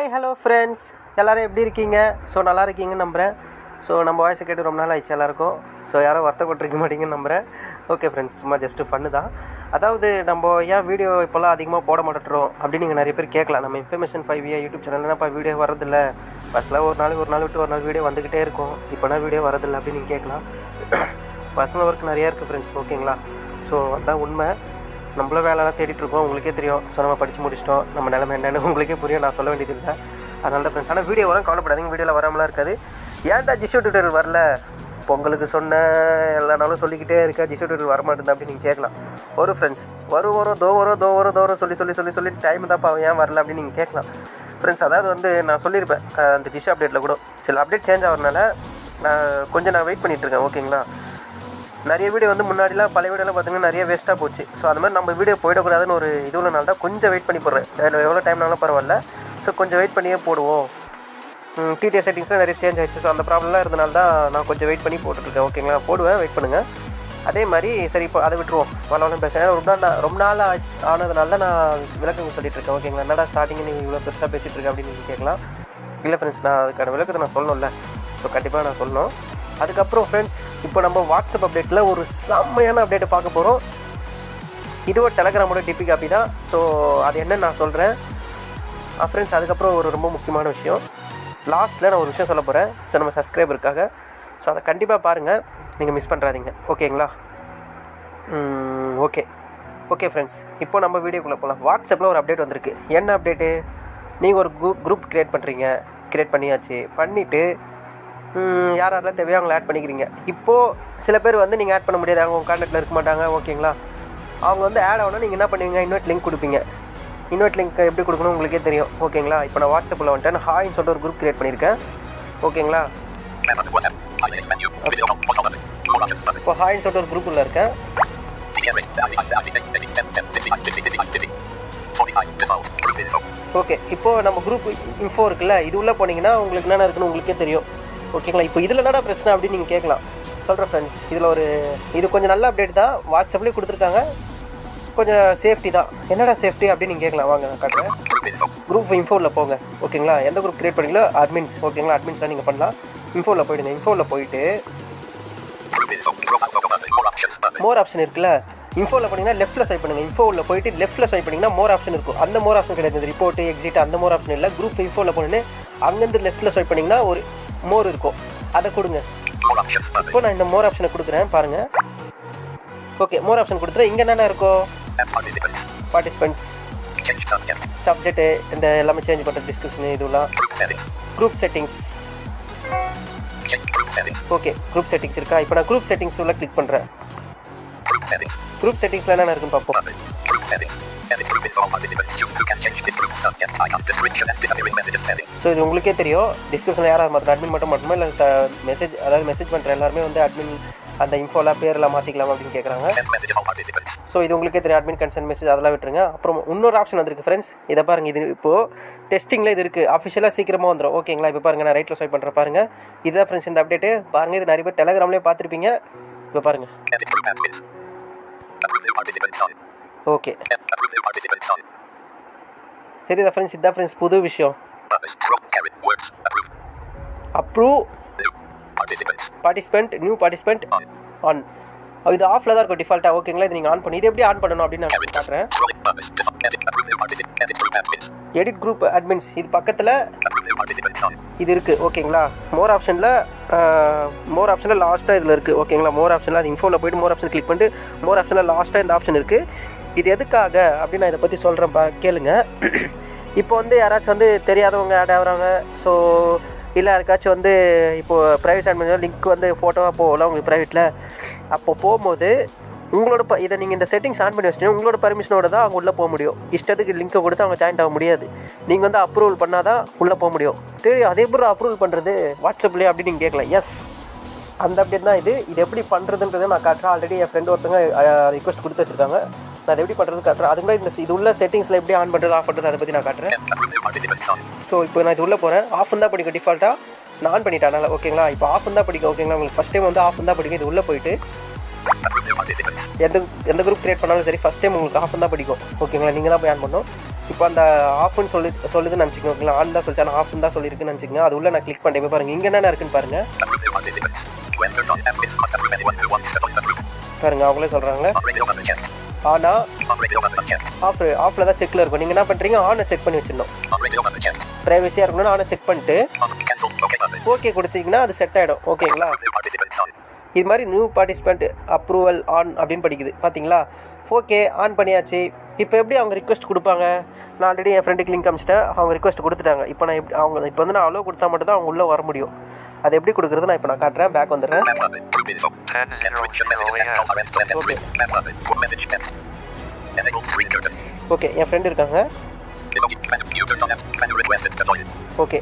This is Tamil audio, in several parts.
ஹாய் ஹலோ ஃப்ரெண்ட்ஸ் எல்லோரும் எப்படி இருக்கீங்க ஸோ நல்லா இருக்கீங்கன்னு நம்புகிறேன் ஸோ நம்ம வாய்ஸை கேட்டு ரொம்ப நாள் ஆயிடுச்சு எல்லாருக்கும் ஸோ யாரும் வருத்தப்பட்டிருக்க மாட்டீங்கன்னு நம்புகிறேன் ஓகே ஃப்ரெண்ட்ஸ் சும்மா ஜஸ்ட்டு ஃபன்னு தான் அதாவது நம்ம ஏன் வீடியோ இப்போல்லாம் அதிகமாக போட மாட்டேறோம் அப்படின்னு நீங்கள் நிறைய பேர் கேட்கலாம் நம்ம information five year YouTube channel என்னப்பா வீடியோ வரதில்ல ஃபஸ்ட்டில் ஒரு நாள் ஒரு நாள் விட்டு ஒரு நாள் வீடியோ வந்துக்கிட்டே இருக்கும் இப்போனா வீடியோ வரதில்லை அப்படின்னு நீங்கள் கேட்கலாம் பர்சனல் ஒர்க் நிறையா இருக்குது ஃப்ரெண்ட்ஸ் ஓகேங்களா ஸோ அதான் உண்மை நம்மளும் வேலைலாம் தேடிட்டு இருக்கோம் உங்களுக்கே தெரியும் ஸோ நம்ம படித்து முடிச்சிட்டோம் நம்ம நிலைமை என்னன்னு உங்களுக்கே புரியும் நான் சொல்ல வேண்டியது இல்லை அதனால தான் ஃப்ரெண்ட்ஸ் ஆனால் வீடியோ வரும் கவலைப்படாதீங்க வீடியோவில் வராமலாம் இருக்காது ஏன்டா ஜிஷோ டியூட்டர் வரல பொங்கலுக்கு சொன்ன எல்லா நாளும் சொல்லிக்கிட்டே இருக்கா ஜிஷோ டியூட்டர் வர மாட்டேங்குது அப்படின்னு நீங்கள் கேட்கலாம் ஒரு ஃப்ரெண்ட்ஸ் வரும் வரும் தோ வரும் தோ வரும் தோ வரும் சொல்லி சொல்லி சொல்லி சொல்லி டைம் தான்ப்பா ஏன் வரல அப்படின்னு நீங்கள் கேட்கலாம் ஃப்ரெண்ட்ஸ் அதாவது வந்து நான் சொல்லியிருப்பேன் அஹ் அந்த ஜிஷோ அப்டேட்டில் கூட சில அப்டேட் சேஞ்ச் ஆகிறனால நான் கொஞ்சம் நான் வெயிட் பண்ணிட்டு இருக்கேன் ஓகேங்களா நிறைய வீடியோ வந்து முன்னாடிலாம் பழைய வீடியோலாம் பார்த்தீங்கன்னா நிறைய வேஸ்ட்டாக போச்சு ஸோ அந்த மாதிரி நம்ம வீடியோ போயிடக்கூடாதுன்னு ஒரு இதுவுலனால தான் கொஞ்சம் வெயிட் பண்ணி போடுறேன் அதில் எவ்வளோ டைம்னாலும் பரவாயில்ல ஸோ கொஞ்சம் வெயிட் பண்ணியே போடுவோம் டிடிஎஸ் செட்டிங்ஸ்லாம் நிறைய சேஞ்ச் ஆயிடுச்சு ஸோ அந்த ப்ராப்ளம்லாம் இருந்தனால தான் நான் கொஞ்சம் வெயிட் பண்ணி போட்டுட்ருக்கேன் ஓகேங்களா போடுவேன் வெயிட் பண்ணுங்கள் அதே மாதிரி சரி இப்போ அதை விட்டுருவோம் வளவளம் பேசுகிறேன் ரொம்ப நாள் நான் ரொம்ப நாள் ஆச்சு ஆனதுனால தான் நான் விளக்கங்கள் சொல்லிட்டு இருக்கேன் ஓகேங்களா என்னடா ஸ்டார்டிங் நீங்கள் இவ்வளோ பெருசாக பேசிகிட்டு இருக்க அப்படின்னு நீங்கள் கேட்கலாம் இல்லை ஃப்ரெண்ட்ஸ் நான் அதுக்கான விளக்கத்தை நான் சொல்லணும்ல ஸோ கண்டிப்பாக நான் சொல்லணும் அதுக்கப்புறம் ஃப்ரெண்ட்ஸ் இப்போ நம்ம வாட்ஸ்அப் அப்டேட்டில் ஒரு செம்மையான அப்டேட்டை பார்க்க போகிறோம் இதுவும் டெலகிராமோட டிபி காப்பி தான் ஸோ அது என்னன்னு நான் சொல்கிறேன் ஃப்ரெண்ட்ஸ் அதுக்கப்புறம் ஒரு ரொம்ப முக்கியமான விஷயம் லாஸ்ட்டில் நான் ஒரு விஷயம் சொல்ல போகிறேன் ஸோ நம்ம சப்ஸ்கிரைபருக்காக ஸோ அதை கண்டிப்பாக பாருங்கள் நீங்கள் மிஸ் பண்ணுறாதீங்க ஓகேங்களா ஓகே ஓகே ஃப்ரெண்ட்ஸ் இப்போ நம்ம வீடியோக்குள்ளே போகலாம் வாட்ஸ்அப்பில் ஒரு அப்டேட் வந்திருக்கு என்ன அப்டேட்டு நீங்கள் ஒரு குரூப் குரூப் க்ரியேட் பண்ணுறீங்க க்ரியேட் பண்ணியாச்சு பண்ணிவிட்டு யார் யாரெல்லாம் தேவையோ அவங்கள ஆட் பண்ணிக்கிறீங்க இப்போது சில பேர் வந்து நீங்கள் ஆட் பண்ண முடியாது அவங்க உங்கள் கான்டாக்டில் இருக்க மாட்டாங்க ஓகேங்களா அவங்க வந்து ஆட் ஆகணும் நீங்கள் என்ன பண்ணுவீங்க இன்வைட் லிங்க் கொடுப்பீங்க இன்வைட் லிங்க் எப்படி கொடுக்கணும் உங்களுக்கே தெரியும் ஓகேங்களா இப்போ நான் வாட்ஸ்அப்பில் வந்துட்டேன் நான் ஹாய்னு சொல்லிட்டு ஒரு குரூப் க்ரியேட் பண்ணியிருக்கேன் ஓகேங்களா Member WhatsApp. Highlights menu. Video home. Photo button. More options button. இப்போ ஹாய்னு சொல்லிட்டு ஒரு குரூப்பில் இருக்கேன் TDS rate. Bounty. Bounty. Maybe 10, 10, 55, 50, 55, 50. 45. Default. Group info. Okay இப்போது நம்ம குரூப் இன்ஃபோ இருக்குல்ல இது உள்ளே போனீங்கன்னா உங்களுக்கு என்னென்ன இருக்குன்னு உங்களுக்கே தெரியும் ஓகேங்களா இப்போ இதில் என்னடா பிரச்சனை அப்படின்னு நீங்கள் கேட்கலாம் சொல்கிறேன் ஃப்ரெண்ட்ஸ் இதில் ஒரு இது கொஞ்சம் நல்ல அப்டேட் தான் வாட்ஸ்அப்லேயே கொடுத்துருக்காங்க கொஞ்சம் சேஃப்டி தான் என்னடா சேஃப்டி அப்படின்னு நீங்கள் கேட்கலாம் வாங்க நான் காட்டுறேன் Group info. குரூப் இன்ஃபோவில் போங்க ஓகேங்களா எந்த குரூப் கிரியேட் பண்ணீங்களோ அட்மின்ஸ் ஓகேங்களா அட்மின்ஸ்லாம் நீங்கள் பண்ணலாம் இன்ஃபோவில் போயிடுங்க இன்ஃபோவில் போயிட்டு Group info. Profile photo button. More options button. More option இருக்குல்ல இன்ஃபோவில் போனீங்கன்னா லெஃப்ட்டில் ஸ்வைப் பண்ணுங்கள் இன்ஃபோவில் போயிட்டு லெஃப்ட்டில் ஸ்வைப் பண்ணிங்கன்னா மோர் ஆப்ஷன் இருக்கும் அந்த மோர் ஆப்ஷன் கிடையாது ரிப்போர்ட் எக்ஸிட் அந்த மோர் ஆப்ஷன் இல்லை குரூப் இன்ஃபோவில் போனீங்கன்னா அங்கேருந்து லெஃப்ட்டில் ஸ்வைப் பண்ணிங்கன்னா ஒரு மோர் இருக்கும் அதை கொடுங்க More options button. இப்போ நான் இந்த மோர் ஆப்ஷனை கொடுக்குறேன் பாருங்கள் ஓகே மோர் ஆப்ஷன் கொடுத்துறேன் இங்கே என்னென்ன இருக்கும் And participants. Participants Change subject. Subject இந்த எல்லாமே சேஞ்ச் பண்ணுற டிஸ்கிரிப்ஷன் இதுலாம் Group settings. Group settings Change group settings. Okay group settings இருக்கா இப்போ நான் குரூப் செட்டிங்ஸ் உள்ள கிளிக் பண்ணுறேன் Group settings. குரூப் செட்டிங்ஸில் என்னென்ன இருக்குன்னு பார்ப்போம் Button. Group settings. Edit group info. Participants. Choose who can change this group subject icon. Description and disappearing messages setting. So இது உங்களுக்கே தெரியும் டிஸ்கிரிப்ஷனில் யாராவது மாத்திரம் அட்மின் மட்டும் மட்டுமா இல்லை மெசேஜ் அதாவது மெசேஜ் பண்ணுற எல்லாருமே வந்து அட்மின் அந்த இன்ஃபோலாம் பேரெல்லாம் மாற்றிக்கலாம் அப்படின்னு கேட்குறாங்க Send messages all participants. So இது உங்களுக்கே தெரியும் அட்மின் கன்சென்ட் மெசேஜ் அதெல்லாம் விட்டுருங்க அப்புறம் இன்னொரு ஆப்ஷன் வந்திருக்கு ஃப்ரெண்ட்ஸ் இதை பாருங்க இது இப்போது டெஸ்டிங்கில் இது இருக்குது அஃபிஷியலாக சீக்கிரமாக வந்துடும் ஓகேங்களா இப்போ பாருங்கள் நான் ரைட்டில் ஸ்வைப் பண்ணுறேன் பாருங்கள் இதுதான் ஃப்ரெண்ட்ஸ் இந்த அப்டேட்டு பாருங்கள் இது நிறைய பேர் டெலகிராம்லேயே பார்த்துருப்பீங்க இப்போ பாருங்கள் Edit group admins. Approve new participants on. Okay Approve new participants on. தெரியுதா ஃப்ரெண்ட்ஸ் இதான் ஃப்ரெண்ட்ஸ் புது விஷயம் Purpose. Scroll. Carrot. Words. Approve. Approve New. Participants. Participant new participant On. On இது ஆஃபில் தான் இருக்கும் டிஃபால்ட்டாக ஓகேங்களா இது நீங்கள் ஆன் பண்ணி இது எப்படி ஆன் பண்ணணும் அப்படின்னு நான் Characters. காட்டுறேன் Scrolling. Purpose. Default. Edit. Approve new participants. Edit group admins. Edit group admins இது பக்கத்தில் Approve new participants on. இது இருக்குது ஓகேங்களா மோர் ஆப்ஷனில் மோர் ஆப்ஷனில் லாஸ்ட்டாக இதில் இருக்குது ஓகேங்களா மோர் ஆப்ஷனில் அது இன்ஃபோவில் போயிட்டு மோர் ஆப்ஷன் கிளிக் பண்ணிட்டு மோர் ஆப்ஷனில் லாஸ்ட்டாக இந்த ஆப்ஷன் இருக்குது இது எதுக்காக அப்படின்னு நான் இதை பற்றி சொல்கிறேன் பா கேளுங்க இப்போ வந்து யாராச்சும் வந்து தெரியாதவங்க ஆட் ஆகுறாங்க ஸோ இல்லை யாருக்காச்சும் வந்து இப்போது ப்ரைவேட் அட்மின் லிங்க் வந்து ஃபோட்டோவாக போகல உங்களுக்கு ப்ரைவேட்டில் அப்போ போகும்போது உங்களோட ப இதை நீங்கள் இந்த செட்டிங்ஸ் ஆன் பண்ணி வச்சிட்டீங்க உங்களோட பர்மிஷனோட தான் அவங்க உள்ளே போக முடியும் இஷ்டத்துக்கு லிங்க்கை கொடுத்து அவங்க ஜாயின் ஆக முடியாது நீங்கள் வந்து அப்ரூவல் பண்ணால் தான் உள்ளே போக முடியும் சரி அதே போல் அப்ரூவல் பண்ணுறது வாட்ஸ்அப்லேயே அப்படின்னு நீங்கள் கேட்கலாம் எஸ் அந்த அப்டேட் தான் இது இது எப்படி பண்ணுறதுன்றதை நான் காட்டுறேன் ஆல்ரெடி என் ஃப்ரெண்ட் ஒருத்தங்க ரிக்வஸ்ட் கொடுத்து வச்சிருக்காங்க நான் அதை எப்படி பண்ணுறது காட்டுறேன் அது கூட இந்த இது உள்ள செட்டிங்ஸில் எப்படி ஆன் பண்ணுறது ஆஃப் பண்ணுறது அதை பற்றி நான் காட்டுறேன் Approve new participants on. So இப்போ நான் இது உள்ளே போகிறேன் ஆஃப் தான் படிக்கும் டிஃபால்ட்டாக நான் ஆன் பண்ணிட்டேன் அதனால் ஓகேங்களா இப்போ ஆஃப் தான் படிக்கும் ஓகேங்களா உங்களுக்கு ஃபஸ்ட் டைம் வந்து ஆஃப் தான் படிக்கும் இது உள்ளே போயிட்டு Approve new participants. எந்த எந்த குரூப் கிரியேட் பண்ணாலும் சரி ஃபஸ்ட் டைம் உங்களுக்கு ஆஃப் தான் படிக்கும் ஓகேங்களா நீங்கள் தான் போய் ஆன் பண்ணணும் இப்போ அந்த ஆஃப்னு சொல்லி சொல்லுதுன்னு நினச்சிக்கோங்க ஓகேங்களா ஆன் தான் சொல்லிச்சு ஆனால் ஆஃப் தான் சொல்லியிருக்குன்னு நினச்சிக்கோங்க அது உள்ள நான் கிளிக் பண்ணிட்டு போய் பாருங்க இங்கே என்ன இருக்குன்னு பாருங்க Approve new participants. To enter on admins must approve anyone who wants to join the group. பாருங்க அவங்களே சொல்கிறாங்களே On radio button checked. ஆனால் On radio button unchecked. Off ஆஃபில் தான் செக்கில் இருக்கும் நீங்கள் என்ன பண்ணுறீங்க ஆனை செக் பண்ணி வச்சிடணும் On radio button checked. ப்ரைவசியாக இருக்கணும்னு ஆனை செக் பண்ணிட்டு On cancel. Okay button. Okay கொடுத்தீங்கன்னா அது செட் ஆகிடும் ஓகேங்களா Approve new participants on. இது மாதிரி நியூ பார்ட்டிசிபெண்ட் அப்ரூவல் ஆன் அப்படின்னு படிக்குது பார்த்தீங்களா ஓகே ஆன் பண்ணியாச்சு இப்போ எப்படி அவங்க ரிக்வெஸ்ட் கொடுப்பாங்க நான் ஆல்ரெடி என் ஃப்ரெண்டுக்கு லிங்க் அமிச்சிட்டேன் அவங்க ரிக்வெஸ்ட் கொடுத்துட்டாங்க இப்போ நான் எப்படி அவங்க இப்போ வந்து நான் அலோ கொடுத்தா மட்டும் தான் அவங்க உள்ளே வர முடியும் அது எப்படி கொடுக்குறது நான் இப்போ நான் காட்டுறேன் பேக் வந்துடுறேன் Map button. Group info. Encryption messages and calls are end to end encrypted. Map button. Group message text. Enable screen curtain. Okay என் ஃப்ரெண்டு இருக்காங்க Emoji. Menu. User dot app. Menu requested to join. Okay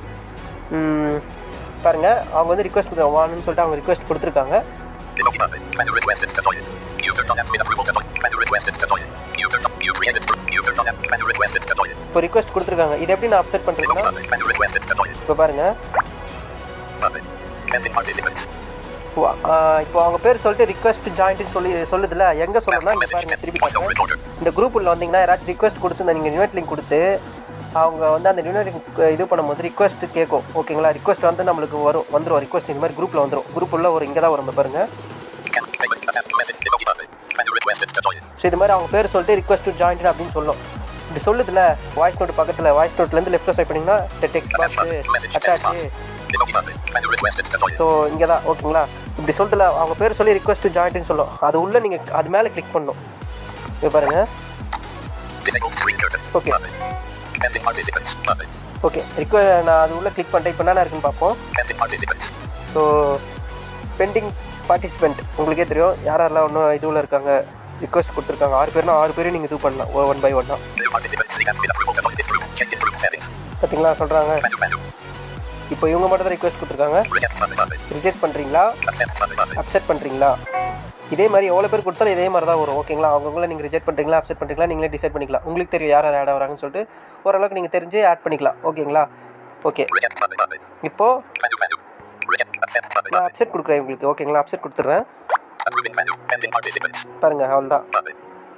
பாருங்கள் அவங்க வந்து ரிக்வெஸ்ட் கொடுத்தாங்க வான்னு சொல்லிட்டு அவங்க ரிக்வெஸ்ட் கொடுத்துருக்காங்க Emoji button. Menu requested to join. User dot admin approval to join. Menu requested to join. User dot you created group. User dot app. Menu requested to join. இப்போ ரிக்வெஸ்ட் கொடுத்துருக்காங்க இது எப்படி நான் அப்செட் Emoji பண்ணுறேன்னா button. Menu requested to join. இப்போ பாருங்கள் Button. Pending participants. இப்போ அவங்க பேர் சொல்லிட்டு ரிக்வெஸ்ட் ஜாயின்ட்னு சொல்லி சொல்லுதுல எங்கே சொல்லணும்னா இங்கே பாருங்க திருப்பி Voice over காட்டுறேன் recorder. இந்த குரூப் உள்ள வந்தீங்கன்னா யாராச்சும் ரிக்வெஸ்ட் கொடுத்து நீங்கள் இன்வைட் லிங்க் கொடுத்து அவங்க வந்து அந்த இன்வைட் லிங்க் இது பண்ணும்போது ரிக்வெஸ்ட் கேட்கும் ஓகேங்களா ரிக்வெஸ்ட் வந்து நம்மளுக்கு வரும் வந்துடும் ரிக்வெஸ்ட் இந்த மாதிரி குரூப்பில் வந்துடும் குரூப் உள்ள ஒரு இங்கே தான் வரும் இங்க பாருங்க Can payment attempt message. Emoji button. Menu requested to join. So இது மாதிரி அவங்க பேர் சொல்லிட்டு ரிக்வெஸ்ட் டு ஜாயின் அப்படின்னு சொல்லும் இப்படி சொல்லுதுல வாய்ஸ் நோட் பக்கத்தில் வாய்ஸ் நோட்லேருந்து லெஃப்ட் சைட் பண்ணிங்கன்னா text Attach box button. Message text box. Attach Emoji button. Menu requested to join. So இங்கே தான் ஓகேங்களா இப்படி சொல்லிட்டுல அவங்க பேர் சொல்லி ரிக்வெஸ்ட் டு ஜாயின்ட்னு சொல்லும் அது உள்ள நீங்கள் அது மேலே கிளிக் பண்ணணும் இங்க பாருங்க Disable screen curtain. Okay. Button. Pending participants. Button. Okay ரிக்வெ நான் அது உள்ள கிளிக் பண்ணிட்டேன் இப்போ என்ன இருக்குன்னு பார்ப்போம் Pending participants. So pending participant உங்களுக்கே தெரியும் யார் யாரெல்லாம் இன்னும் இதுவில் இருக்காங்க ரிக்வெஸ்ட் கொடுத்துருக்காங்க ஆறு பேர்னா ஆறு பேரும் நீங்கள் இது பண்ணலாம் ஒன் பை ஒன்னா New participants seek admin approval to join this group. Check in group settings. பார்த்தீங்களா சொல்கிறாங்க Menu menu. இப்போ இவங்க மட்டும் தான் ரிக்வெஸ்ட் கொடுத்துருக்காங்க Reject button button. ரிஜெக்ட் பண்ணுறீங்களா Accept button button. அப்செட் பண்ணுறீங்களா இதே மாதிரி எவ்வளோ பேர் கொடுத்தாலும் இதே மாதிரி தான் வரும் ஓகேங்களா அவங்கவுங்கள நீங்கள் ரிஜெக்ட் பண்ணுறீங்களா அப்செட் பண்ணுறீங்களா நீங்களே டிசைட் பண்ணிக்கலாம் உங்களுக்கு தெரியும் யார் யார் ஆட் ஆகிறாங்கன்னு சொல்லிட்டு ஓரளவுக்கு நீங்கள் தெரிஞ்சு ஆட் பண்ணிக்கலாம் ஓகேங்களா ஓகே Reject button button. இப்போது Menu menu. Reject. Accept button நான் button. அப்செட் கொடுக்குறேன் உங்களுக்கு ஓகேங்களா அப்செட் கொடுத்துட்றேன் Approving menu. Pending participants. பாருங்கள் அவ்வளோதான் Button.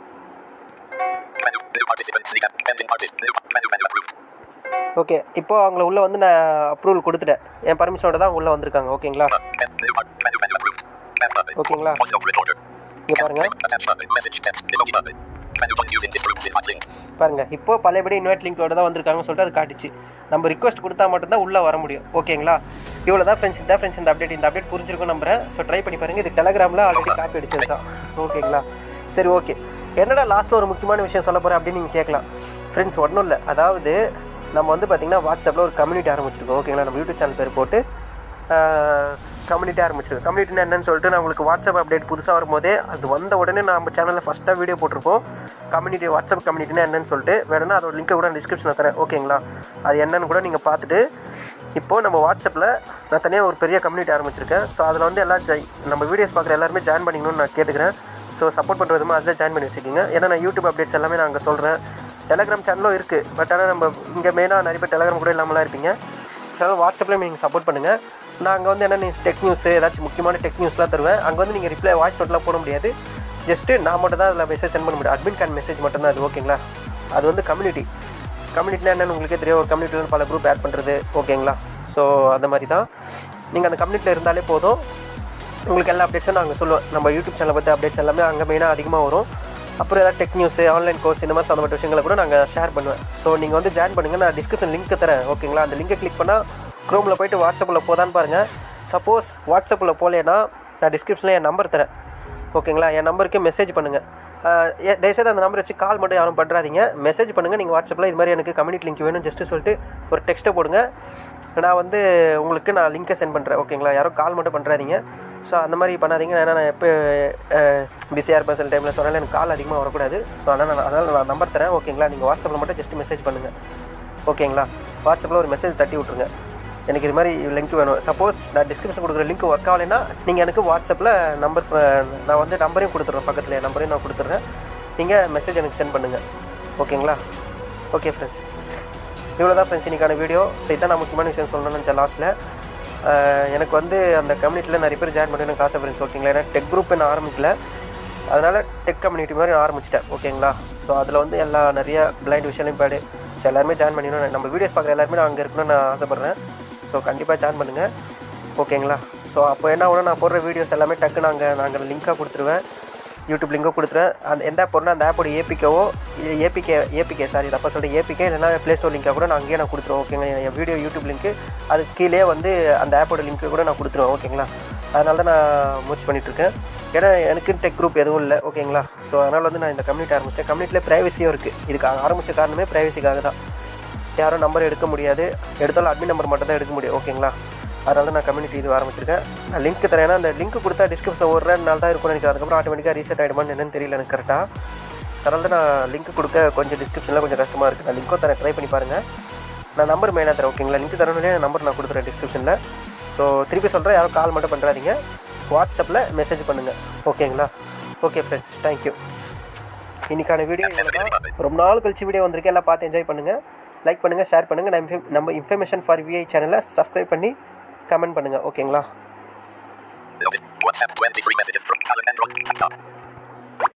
Menu. New participants seek ad- pending participants. New menu menu approved. Okay இப்போ அவங்கள உள்ளே வந்து நான் அப்ரூவல் கொடுத்துட்டேன் என் பர்மிஷனோட தான் அவங்க உள்ளே வந்திருக்காங்க ஓகேங்களா Button. Pen- New part. Menu menu approved. Back button. ஓகேங்களா Voice over recorder. இங்கே பாருங்கள் Attach button. Message text. Emoji button. Menu button using this group's invite link. பாருங்கள் இப்போ பழையபடி இன்வைட் லிங்கோட தான் வந்திருக்காங்கன்னு சொல்லிட்டு அது காட்டுச்சு நம்ம ரிக்வஸ்ட் கொடுத்தா மட்டும்தான் உள்ளே வர முடியும் ஓகேங்களா இவ்வளோ தான் ஃப்ரெண்ட்ஸ் இதான் ஃப்ரெண்ட்ஸ் இந்த அப்டேட் இந்த அப்டேட் புரிஞ்சிருக்கும் நம்புறேன் ஸோ ட்ரை பண்ணி பாருங்கள் இது டெலகிராமில் ஆல்ரெடி காப்பி அடிச்சது தான் ஓகேங்களா சரி ஓகே என்னடா லாஸ்ட்டில் ஒரு முக்கியமான விஷயம் சொல்ல போகிறேன் அப்படின்னு நீங்கள் கேட்கலாம் ஃப்ரெண்ட்ஸ் ஒன்றும் இல்லை அதாவது நம்ம வந்து பார்த்திங்கன்னா வாட்ஸ்அப்பில் ஒரு கம்யூனிட்டி ஆரம்பிச்சிருக்கோம் ஓகேங்களா நம்ம யூடியூப் சேனல் பேர் போட்டு கம்யூனிட்டி ஆரம்பிச்சிருக்கோம் கம்யூனிட்டினா என்னன்னு சொல்லிட்டு நான் உங்களுக்கு வாட்ஸ்அப் அப்டேட் புதுசாக வரும்போதே அது வந்த உடனே நம்ம சேனலில் ஃபஸ்ட்டாக வீடியோ போட்டிருப்போம் கம்யூனிட்டி வாட்ஸ்அப் கம்யூனிட்டினா என்னன்னு சொல்லிட்டு வேணும்னா அதோட லிங்கை கூட டிஸ்கிரிப்ஷனில் தரேன் ஓகேங்களா அது என்னன்னு கூட நீங்கள் பார்த்துட்டு இப்போது நம்ம வாட்ஸ்அப்பில் நான் தனியாக ஒரு பெரிய கம்யூனிட்டி ஆரம்பிச்சிருக்கேன் ஸோ அதில் வந்து எல்லாம் ஜாய் நம்ம வீடியோஸ் பார்க்குற எல்லாருமே ஜாயின் பண்ணிக்கணும்னு நான் கேட்டுக்கிறேன் ஸோ சப்போர்ட் பண்ணுற விதமாக அதில் ஜாயின் பண்ணி வச்சுக்கோங்க ஏன்னா நான் யூடியூப் அப்டேட்ஸ் எல்லாமே நான் அங்கே சொல்கிறேன் டெலகிராம் சேனலும் இருக்குது பட் ஆனால் நம்ம இங்கே மெயினாக நிறைய பேர் டெலகிராம் கூட இல்லாமலாம் இருப்பீங்க ஸோ வாட்ஸ்அப்லேயும் நீங்கள் சப்போர்ட் பண்ணுங்கள் நான் அங்கே வந்து என்ன டெக் நியூஸ் ஏதாச்சும் முக்கியமான டெக் நியூஸ்லாம் தருவேன் அங்கே வந்து நீங்கள் ரிப்ளை வாய்ஸ் நோட்லாம் போட முடியாது ஜஸ்ட்டு நான் மட்டும் தான் அதில் மெசேஜ் சென்ட் பண்ண முடியும் அட்மின் கார்டு மெசேஜ் மட்டும் தான் அது ஓகேங்களா அது வந்து கம்யூனிட்டி கம்யூனிட்டினா என்னன்னு உங்களுக்கே தெரியும் ஒரு கம்யூனிட்டியில் பல குரூப் ஆட் பண்ணுறது ஓகேங்களா ஸோ அந்த மாதிரி தான் நீங்கள் அந்த கம்யூனிட்டியில் இருந்தாலே போதும் உங்களுக்கு எல்லா அப்டேட்ஸும் நாங்கள் சொல்லுவோம் நம்ம யூடியூப் சேனலை பற்றி அப்டேட்ஸ் எல்லாமே அங்கே மெயினாக அதிகமாக வரும் அப்புறம் ஏதாவது டெக் நியூஸ் ஆன்லைன் கோர்ஸ் இந்த மாதிரி சம்மந்த விஷயங்களை கூட நாங்கள் ஷேர் பண்ணுவேன் ஸோ நீங்கள் வந்து ஜாயின் பண்ணுங்கள் நான் டிஸ்கிரிப்ஷன் லிங்க் தரேன் ஓகேங்களா அந்த லிங்கை கிளிக் பண்ணால் க்ரோமில் போயிட்டு வாட்ஸ்அப்பில் போதான்னு பாருங்கள் சப்போஸ் வாட்ஸ்அப்பில் போகலேன்னா நான் டிஸ்கிரிப்ஷனில் என் நம்பர் தரேன் ஓகேங்களா என் நம்பருக்கு மெசேஜ் பண்ணுங்கள் தயவுசெய்து அந்த நம்பர் வச்சு கால் மட்டும் யாரும் பண்ணுறாதீங்க மெசேஜ் பண்ணுங்கள் நீங்கள் வாட்ஸ்அப்பில் இது மாதிரி எனக்கு கம்யூனிட்டி லிங்க் வேணும் ஜஸ்ட்டு சொல்லிட்டு ஒரு டெக்ஸ்ட்டை போடுங்க நான் வந்து உங்களுக்கு நான் லிங்க்கை சென்ட் பண்ணுறேன் ஓகேங்களா யாரும் கால் மட்டும் பண்ணுறாதீங்க ஸோ அந்த மாதிரி பண்ணாதீங்க ஏன்னா நான் எப்போ பிஸியாக இருப்பேன் சில டைமில் சொன்னாலும் எனக்கு கால் அதிகமாக வரக்கூடாது ஸோ அதனால் நான் அதனால் நான் நம்பர் தரேன் ஓகேங்களா நீங்கள் வாட்ஸ்அப்பில் மட்டும் ஜஸ்ட் மெசேஜ் பண்ணுங்கள் ஓகேங்களா வாட்ஸ்அப்பில் ஒரு மெசேஜ் தட்டி விட்ருங்க எனக்கு இது மாதிரி லிங்க் வேணும் சப்போஸ் நான் டிஸ்கிரிப்ஷன் கொடுக்குற லிங்க் ஒர்க் ஆகலைன்னா நீங்கள் எனக்கு வாட்ஸ்அப்பில் நம்பர் நான் வந்து நம்பரையும் கொடுத்துட்றேன் பக்கத்தில் என் நம்பரையும் நான் கொடுத்துட்றேன் நீங்கள் மெசேஜ் எனக்கு சென்ட் பண்ணுங்கள் ஓகேங்களா ஓகே ஃப்ரெண்ட்ஸ் இவ்வளோ தான் ஃப்ரெண்ட்ஸ் இன்றைக்கான வீடியோ ஸோ இதான் நான் முக்கியமான விஷயம் சொல்லணும்னு நினச்சேன் லாஸ்ட்டில் எனக்கு வந்து அந்த கம்யூனிட்டியில் நிறைய பேர் ஜாயின் பண்ணி எனக்கு ஆசை ஃப்ரெண்ட்ஸ் ஓகேங்களா ஏன்னா டெக் குரூப் நான் ஆரம்பிக்கல அதனால் டெக் கம்யூனிட்டி மாதிரி நான் ஆரம்பிச்சிட்டேன் ஓகேங்களா ஸோ அதில் வந்து எல்லா நிறைய பிளைண்ட் விஷயம் பேடு ஸோ எல்லாருமே ஜாயின் பண்ணிடணும் நம்ம வீடியோஸ் பார்க்குற எல்லாருமே நான் அங்கே இருக்கணும்னு நான் ஆசைப்பட்றேன் ஸோ கண்டிப்பாக ஜாயின் பண்ணுங்கள் ஓகேங்களா ஸோ அப்போ என்ன ஆகும்னா நான் போடுற வீடியோஸ் எல்லாமே டக்கு நாங்கள் நாங்கள் லிங்காக கொடுத்துருவேன் யூடியூப் லிங்கோ கொடுத்துருவேன் அந்த எந்த ஆப் போடணும் அந்த ஆப்போட ஏபிக்கவோ ஏபிகே ஏபிகே சாரி தப்பா சொல்லிட்டு ஏபிகே இல்லைனா ப்ளே ஸ்டோர் லிங்காக கூட நான் அங்கேயே நான் கொடுத்துருவேன் ஓகேங்களா என் வீடியோ யூடியூப் லிங்க்கு அது கீழே வந்து அந்த ஆப்போட லிங்க்கு கூட நான் கொடுத்துருவேன் ஓகேங்களா அதனால தான் நான் முயற்சி பண்ணிகிட்ருக்கேன் ஏன்னா எனக்கு டெக் குரூப் எதுவும் இல்லை ஓகேங்களா ஸோ அதனால் வந்து நான் இந்த கம்யூனிட்டி ஆரம்பித்தேன் கம்யூனிட்டியில் ப்ரைவசியும் இருக்குது இதுக்கு ஆரம்பித்த காரணமே ப்ரைவசிக்காக தான் யாரும் நம்பர் எடுக்க முடியாது எடுத்தாலும் அட்மின் நம்பர் மட்டும் தான் எடுக்க முடியும் ஓகேங்களா அதனால தான் நான் கம்யூனிட்டி இது ஆரம்பிச்சிருக்கேன் நான் லிங்க் தரேன் ஏன்னா அந்த லிங்க் கொடுத்தா டிஸ்கிரிப்ஷன் ஒரு ரெண்டு நாள் தான் இருக்கும்னு நினைக்கிறேன் அதுக்கப்புறம் ஆட்டோமேட்டிக்காக ரீசெட் ஆகிடுமான்னு என்னன்னு தெரியல எனக்கு கரெக்டாக அதனால தான் நான் லிங்க் கொடுக்க கொஞ்சம் டிஸ்கிரிப்ஷனில் கொஞ்சம் கஷ்டமாக இருக்குது நான் லிங்க்கும் தரேன் ட்ரை பண்ணி பாருங்கள் நான் நம்பர் மெயினாக தரேன் ஓகேங்களா லிங்க் தரணுன்னே நம்பர் நான் கொடுத்துறேன் டிஸ்கிரிப்ஷனில் ஸோ திருப்பி சொல்கிறேன் யாரும் கால் மட்டும் பண்ணுறாதீங்க வாட்ஸ்அப்பில் மெசேஜ் பண்ணுங்கள் ஓகேங்களா ஓகே ஃப்ரெண்ட்ஸ் தேங்க்யூ இன்னைக்கான வீடியோ ரொம்ப நாள் கழிச்சு வீடியோ வந்திருக்கு எல்லாம் பார்த்து என்ஜாய் பண்ணுங்கள் லைக் பண்ணுங்கள் ஷேர் பண்ணுங்கள் நம்ம நம்ம இன்ஃபர்மேஷன் ஃபார் விஐ சேனலை சப்ஸ்கிரைப் பண்ணி கமெண்ட் பண்ணுங்கள் ஓகேங்களா WhatsApp 23 messages from Talent Android. Top.